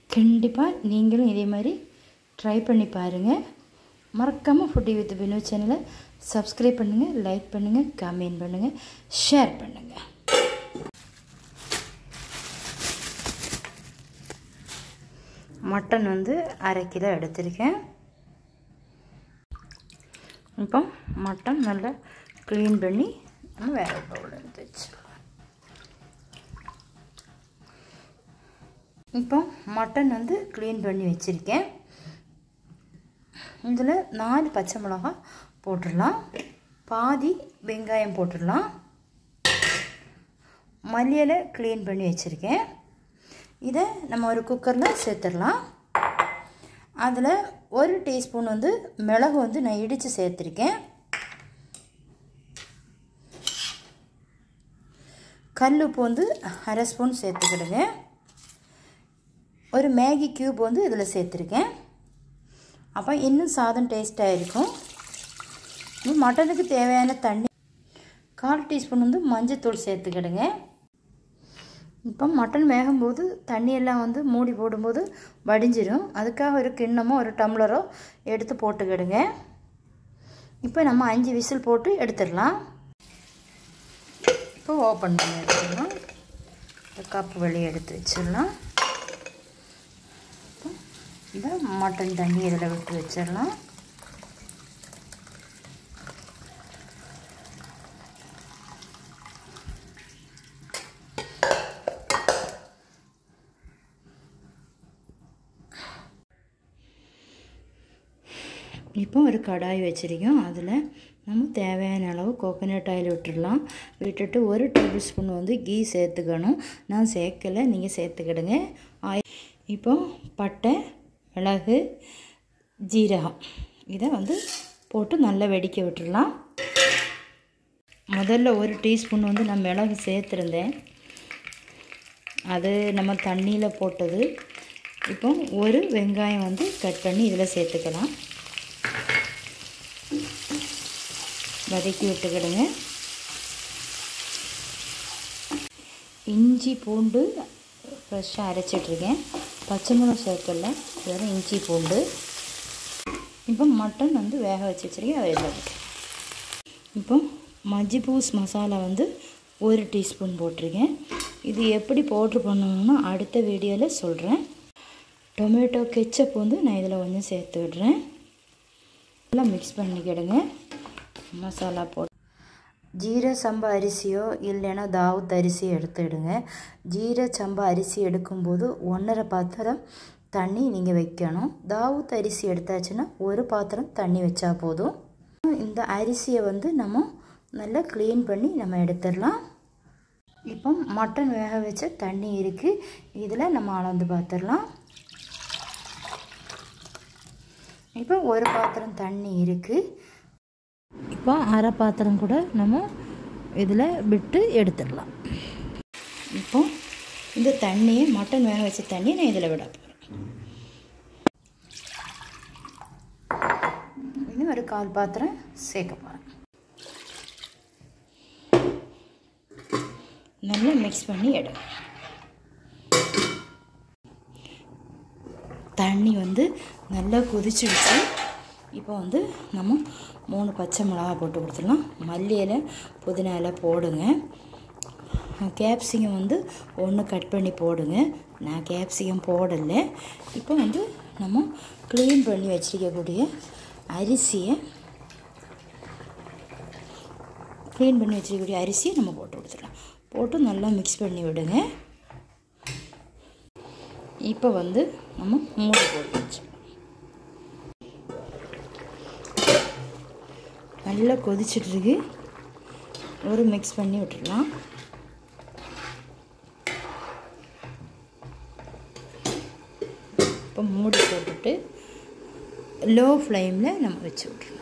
கண்டிப்பாக நீங்களும் இதே மாதிரி ட்ரை பண்ணி பாருங்கள் மறக்காமல் ஃபுட்டி வித் பினு சேனலை சப்ஸ்கிரைப் பண்ணுங்கள் லைக் பண்ணுங்கள் கமெண்ட் பண்ணுங்கள் ஷேர் பண்ணுங்கள் மட்டன் வந்து அரை கிலோ எடுத்திருக்கேன் இப்போ மட்டன் நல்லா க்ளீன் பண்ணி நம்ம வேறு பவுல் எடுத்து வச்சிடலாம் இப்போ மட்டன் வந்து க்ளீன் பண்ணி வச்சுருக்கேன் இதில் நாலு பச்சை மிளகா போட்டுடலாம் பாதி வெங்காயம் போட்டுடலாம் மல்லியலை க்ளீன் பண்ணி வச்சுருக்கேன் இதை நம்ம ஒரு குக்கரில் சேர்த்துடலாம் அதில் ஒரு டீஸ்பூன் வந்து மிளகு வந்து நான் இடித்து சேர்த்துருக்கேன் கல் உப்பு வந்து அரை ஸ்பூன் சேர்த்துக்கிடுங்க ஒரு மேகி க்யூப் வந்து இதில் சேர்த்துருக்கேன் அப்போ இன்னும் சாதம் டேஸ்ட்டாக இருக்கும் மட்டனுக்கு தேவையான தண்ணி கால் டீஸ்பூன் வந்து மஞ்சத்தூள் சேர்த்துக்கிடுங்க இப்போ மட்டன் வேகும்போது தண்ணியெல்லாம் வந்து மூடி போடும்போது வடிஞ்சிரும் அதுக்காக ஒரு கிண்ணமோ ஒரு டம்ளரோ எடுத்து போட்டுக்கிடுங்க இப்போ நம்ம அஞ்சு விசில் போட்டு எடுத்துடலாம் இப்போ ஓப்பன் பண்ணி எடுத்துடலாம் கப்பு வெளியே எடுத்து வச்சிடலாம் இந்த மட்டன் தண்ணி இதில் விட்டு வச்சிடலாம் இப்போ ஒரு கடாய் வச்சுருக்கோம் அதில் நம்ம தேவையான அளவு கோகோனட் ஆயில் விட்டுடலாம் விட்டுட்டு ஒரு டேபிள் ஸ்பூன் வந்து கீ சேர்த்துக்கணும் நான் சேர்க்கலை நீங்கள் சேர்த்துக்கிடுங்க ஆயில் இப்போ பட்டை மிளகு ஜீரகம் இதை வந்து போட்டு நல்லா வெடிக்க விட்டுடலாம் முதல்ல ஒரு டீஸ்பூன் வந்து நான் மிளகு சேர்த்துருந்தேன் அது நம்ம தண்ணியில் போட்டது இப்போ ஒரு வெங்காயம் வந்து கட் பண்ணி இதில் சேர்த்துக்கலாம் வதக்கி விட்டுக்கிடுங்க இஞ்சி பூண்டு ஃப்ரெஷ்ஷாக அரைச்சிட்ருக்கேன் பச்சை மிளகா சேர்க்கல வெறும் இஞ்சி பூண்டு இப்போ மட்டன் வந்து வேக வச்சு வச்சுருக்கேன் அதை எல்லாம் இப்போ மஜ்ஜிபூஸ் மசாலா வந்து ஒரு டீஸ்பூன் போட்டிருக்கேன் இது எப்படி போட்டு பண்ணணும்னு அடுத்த வீடியோவில் சொல்கிறேன் டொமேட்டோ கெச்சப் வந்து நான் இதில் கொஞ்சம் சேர்த்து விடுறேன் எல்லாம் மிக்ஸ் பண்ணிக்கிடுங்க மசாலா போட்டு ஜீர சம்பா அரிசியோ இல்லைன்னா தாவூத் அரிசி எடுத்துடுங்க ஜீர சம்பா அரிசி எடுக்கும்போது ஒன்றரை பாத்திரம் தண்ணி நீங்கள் வைக்கணும் தாவூத் அரிசி எடுத்தாச்சுன்னா ஒரு பாத்திரம் தண்ணி வச்சா போதும் இந்த அரிசியை வந்து நம்ம நல்லா க்ளீன் பண்ணி நம்ம எடுத்துடலாம் இப்போ மட்டன் வேக வச்ச தண்ணி இருக்குது இதில் நம்ம அளந்து பார்த்துடலாம் இப்போ ஒரு பாத்திரம் தண்ணி இருக்குது இப்போ அரை பாத்திரம் கூட நம்ம இதில் விட்டு எடுத்துடலாம் இப்போ இந்த தண்ணியை மட்டன் வேக வச்ச தண்ணியை நான் இதில் விட போகிறேன் இன்னும் ஒரு கால் பாத்திரம் சேர்க்க போகிறேன் நல்லா மிக்ஸ் பண்ணி எடுங்க தண்ணி வந்து நல்லா கொதிச்சிடுச்சு இப்போ வந்து நம்ம மூணு பச்சை மிளகா போட்டு கொடுத்துடலாம் மல்லி இலை புதினா இலை போடுங்க கேப்சிகம் வந்து ஒன்று கட் பண்ணி போடுங்க நான் கேப்சிகம் போடலை இப்போ வந்து நம்ம க்ளீன் பண்ணி வச்சிருக்கக்கூடிய அரிசியை க்ளீன் பண்ணி வச்சிருக்கக்கூடிய அரிசியை நம்ம போட்டு கொடுத்துடலாம் போட்டு நல்லா மிக்ஸ் பண்ணி விடுங்க இப்போ வந்து நம்ம மூடி போட்டு வச்சு நல்லா கொதிச்சிட்ருக்கு ஒரு மிக்ஸ் பண்ணி விட்டுடலாம் இப்போ மூடி போட்டுட்டு லோ ஃப்ளேமில் நம்ம வச்சு விட்ருலாம்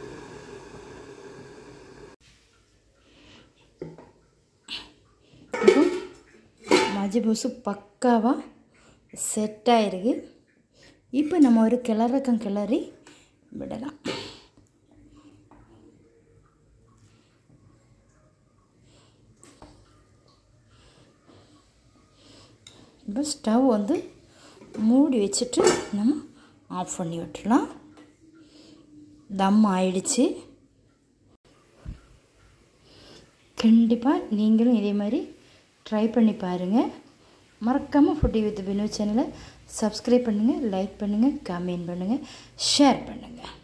இப்போ மஜ்ஜி பக்காவாக செட் ஆயிருக்கு இப்போ நம்ம ஒரு கிளறக்கம் கிளறி விடலாம் இப்போ ஸ்டவ் வந்து மூடி வச்சுட்டு நம்ம ஆஃப் பண்ணி விட்டுடலாம் தம் ஆயிடுச்சு கண்டிப்பாக நீங்களும் இதே மாதிரி ட்ரை பண்ணி பாருங்கள் மறக்காமல் ஃபுட்டி வித் பினு சேனலை சப்ஸ்கிரைப் பண்ணுங்கள் லைக் பண்ணுங்கள் கமெண்ட் பண்ணுங்கள் ஷேர் பண்ணுங்கள்